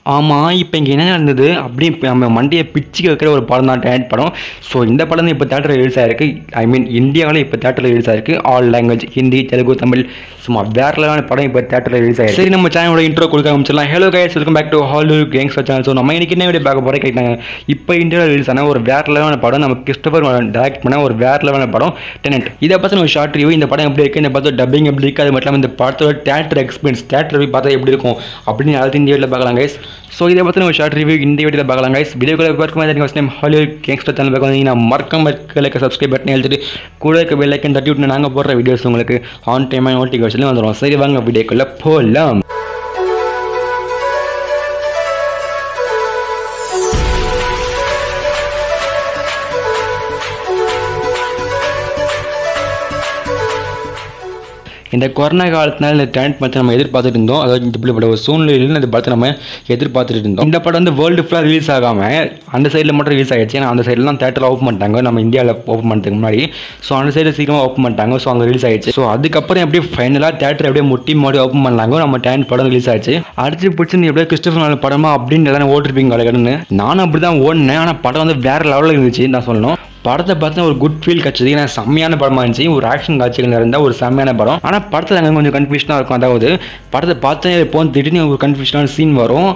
ஆமாம் இப்போ இங்கே என்ன நடந்தது அப்படி இப்போ நம்ம மண்டையை பிச்சுக்க வைக்கிற ஒரு படம் தான் டேட் படம் ஸோ இந்த படம் தான் இப்போ தேட்டரில் ரிலீஸ் ஆயிருக்கு ஐ மீன் இந்தியாவில் இப்போ தேட்டரில் ரிலீஸ் ஆயிருக்கு ஆல் லாங்குவேஜ் ஹிந்தி தெலுங்கு தமிழ் சும்மா வேற லெவலான படம் இப்போ தேட்டரில் ரிலீஸ் ஆயிருக்கு சரி நம்ம சேனலோட இன்ட்ரோ கொடுக்க ஆரம்பிச்சிடலாம் hello guys welcome back to Hollywood gangster channel so நம்ம இன்னைக்கு என்ன வீடியோ பார்க்க போகிறேன் கேட்டாங்க இப்போ இந்தியாவில் ரிலீஸ் ஆன ஒரு வேற லெவலான படம் நம்ம கிறிஸ்டபர் டேரக்ட் பண்ண ஒரு வேற லெவலான படம் டெனட் இதை பற்றி ஒரு ஷார்ட் ரிவ்யூ இந்த படம் எப்படி இருக்கு இந்த படத்தோட டப்பிங் எப்படி இருக்கு அது மட்டும் இல்லாமல் இந்த படத்தோட தேட்டர் எக்ஸ்பீரியன்ஸ் தேட்டர் போய் பார்த்தா எப்படி இருக்கும் அப்படின்னு அடுத்து இந்த வீடியோவில் பார்க்கலாம் கைஸ் ஸோ இதை பற்றி ஒரு ஷார்ட் ரிவ்யூ இந்த வீடியோவில் பார்க்கலாம் கைஸ் வீடியோக்குள்ள பார்க்கும் போது first time Hollywood gangster channel பார்க்க வந்தீங்கன்னா மறக்காம இருக்க சப்ஸ்கிரைப் பட்டன் எழுதிட்டு கூட இருக்க பெல் ஐக்கன் தட்டி விட்டு நாங்கள் போடுற வீடியோஸ் உங்களுக்கு ஆன் டைம் நோட்டிஃபிகேஷன் வந்துடும் சரி வாங்க வீடியோக்குள்ள போகலாம் இந்த கொரோனா காலத்தினால இந்த டேலண்ட் படத்தை நம்ம எதிர்பார்த்துட்டு இருந்தோம் அதாவது இந்த இப்படிப்பட்ட ஒரு சூழ்நிலையில் இந்த படத்தை நம்ம எதிர்பார்த்துட்டு இருந்தோம் இந்த படம் வந்து வேர்ல்டு ஃபுல்லாக ரிலீஸ் ஆகாமல் அந்த சைடில் மட்டும் ரிலீஸ் ஆயிடுச்சு ஏன்னா அந்த சைட்லாம் தேட்டரில் ஓப்பன் பண்ணிட்டாங்க நம்ம இந்தியாவில் ஓப்பன் பண்ணுறதுக்கு முன்னாடி ஸோ அந்த சைடு சீக்கிரமாக ஓப்பன் பண்ணிட்டாங்க ஸோ அங்கே ரிலீஸ் ஆயிடுச்சு ஸோ அதுக்கப்புறம் எப்படியே ஃபைனலாக தேட்டர் எப்படியே முட்டி மாடி ஓப்பன் பண்ணாங்க நம்ம டேலண்ட் படம் ரிலீஸ் ஆயிடுச்சு அடுத்து பிடிச்சி நீ எப்படியே கிறிஸ்டபர் நாள் படமா அப்படின்னு எல்லாரும் ஓட்டிருப்பீங்க கலகடன்னு நானும் அப்படி தான் ஓடினேன் ஆனால் படம் வந்து வேற லெவலில் இருந்துச்சு நான் சொல்லணும் படத்தை பார்த்து ஒரு குட் ஃபீல் கிடச்சிது ஏன்னா செம்மையான படமா இருந்துச்சு ஒரு ஆக்ஷன் காட்சிகள் இருந்தால் ஒரு செம்மையான படம் ஆனால் படத்தில் அங்கே கொஞ்சம் கன்ஃபியூஷனாக இருக்கும் அதாவது படத்தை பார்த்தே இப்போ திடீர்னு ஒரு கன்ஃபியூஷனான சீன் வரும்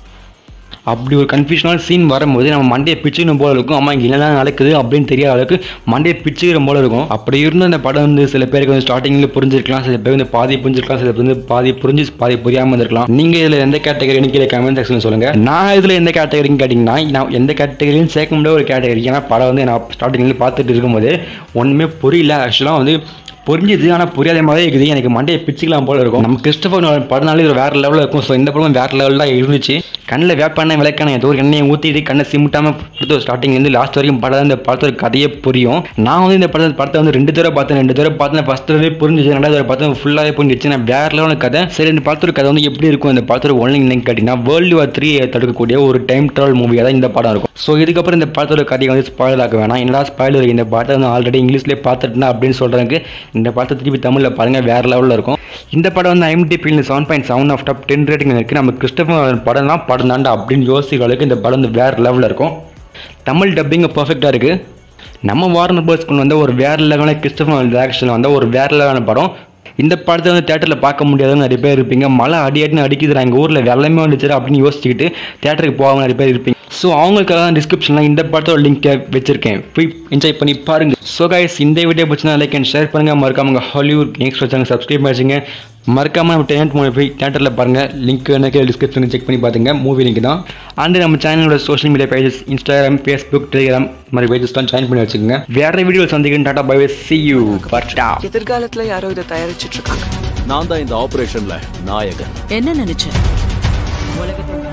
அப்படி ஒரு கன்ஃபியூஷனான சீன் வரும்போது நம்ம மண்டையை பிச்சுக்கணும் போல இருக்கும் அம்மா இங்கே என்னெல்லாம் நடக்குது அப்படின்னு தெரியாத அளவுக்கு மண்டையை பிச்சுக்கிற போல இருக்கும் அப்படி இருந்த அந்த படம் வந்து சில பேருக்கு வந்து ஸ்டார்டிங்கில் புரிஞ்சிருக்கலாம் சில பேர் வந்து பாதி புரிஞ்சிருக்கலாம் சில பேர் வந்து பாதி புரிஞ்சு பாதி புரியாமல் இருந்திருக்கலாம் நீங்கள் இதில் எந்த கேட்டகரின்னு கீழே கமெண்ட் செக்ஷன் சொல்லுங்கள் நான் இதில் எந்த கேட்டகரின்னு கேட்டிங்கன்னா நான் எந்த கேட்டகரியும் சேர்க்க முடியாத ஒரு கேட்டகரி ஏன்னா படம் வந்து நான் ஸ்டார்டிங்கில் பார்த்துட்டு இருக்கும்போது ஒன்றுமே புரியல ஆக்சுவலாக வந்து புரிஞ்சுது ஆனால் புரியாத மாதிரி இருக்குது எனக்கு மண்டையை பிச்சுக்கலாம் போல இருக்கும் நம்ம கிறிஸ்டபர் படனாலே ஒரு வேற லெவலில் இருக்கும் ஸோ இந்த படம் வேற லெவலில் தான் இருந்துச்சு கண்ணில் வேப்பான விளக்கான ஏதோ ஒரு எண்ணெயை ஊற்றிட்டு கண்ணை சிமிட்டாமல் கொடுத்து ஸ்டார்டிங்லேருந்து லாஸ்ட் வரைக்கும் படம் இந்த படத்தோட கதையே புரியும் நான் வந்து இந்த படத்தை படத்தை வந்து ரெண்டு தடவை பார்த்தேன் ரெண்டு தடவை பார்த்தேன் ஃபஸ்ட் தடவை புரிஞ்சிச்சு ரெண்டாவது தடவை பார்த்தேன் ஃபுல்லாகவே புரிஞ்சிச்சு நான் வேற லெவலில் கதை சரி இந்த படத்தோட கதை வந்து எப்படி இருக்கும் இந்த படத்தோட ஒன்லைன் என்னன்னு கேட்டிங்கன்னா வேர்ல்டு வார் த்ரீ தடுக்கக்கூடிய ஒரு டைம் ட்ராவல் மூவியாக தான் இந்த படம் இருக்கும் ஸோ இதுக்கப்புறம் இந்த படத்தோட கதையை வந்து ஸ்பாயில் ஆக்க வேணாம் என்னடா ஸ்பாயில் இந்த படத்தை வந்து ஆல்ரெடி இங்கிலீஷ்லேயே பார்த்துட்டேன் அப்படின்னு சொல்கிறதுக்கு இந்த படத்தை திருப்பி தமிழில் பாருங்கள் வேறு லெவலில் இருக்கும் இந்த படம் வந்து ஐஎம்டிபியில் seven point seven of top ten rating இருக்குது நம்ம கிறிஸ்டபர் படம்லாம் படம் தாண்டா அப்படின்னு யோசிக்கிற அளவுக்கு இந்த படம் வந்து வேறு லெவலில் இருக்கும் தமிழ் டப்பிங் பர்ஃபெக்டாக இருக்குது நம்ம வார்னர் பர்ஸ் கொண்டு வந்த ஒரு வேறு லெவலான கிறிஸ்டபர் டேரக்ஷனில் வந்த ஒரு வேறு லெவலான படம் இந்த படத்தை வந்து தேட்டரில் பார்க்க முடியாதுன்னு நிறைய பேர் இருப்பீங்க மழை அடி அடின்னு அடிக்குது எங்கள் ஊரில் வெள்ளமே வந்துச்சு அப்படின்னு யோசிச்சுக்கிட்டு தேட்டருக்கு போகாம நிறைய பேர் இருப்பீங்க ஸோ அவங்களுக்காக தான் டிஸ்கிரிப்ஷனில் இந்த படத்தோட லிங்க்கை வச்சிருக்கேன் போய் என்ஜாய் பண்ணி பாருங்க ஸோ கைஸ் இந்த வீடியோ பிடிச்சினா லைக் அண்ட் ஷேர் பண்ணுங்கள் மறக்காம உங்கள் ஹாலிவுட் நெக்ஸ்ட் சேனல் சப்ஸ்கிரைப் பண்ணிச்சுங்க மறக்காம நம்ம டெனட் மூவி போய் தேட்டரில் பாருங்கள் லிங்க் எனக்கு டிஸ்கிரிப்ஷனில் செக் பண்ணி பார்த்துங்க மூவி லிங்க் தான் அண்ட் நம்ம சேனலோட social media pages Instagram Facebook Telegram மாதிரி பேஜஸ்லாம் ஜாயின் பண்ணி வச்சுக்கோங்க வேற வீடியோ சந்திக்கிறேன் டாட்டா பை சி யூ பட்டா எதிர்காலத்துல யாரோ இதை தயாரிச்சிட்டு இருக்காங்க நான் தான் இந்த ஆபரேஷன்ல நாயகன் என்ன நினைச்ச உலகத்தை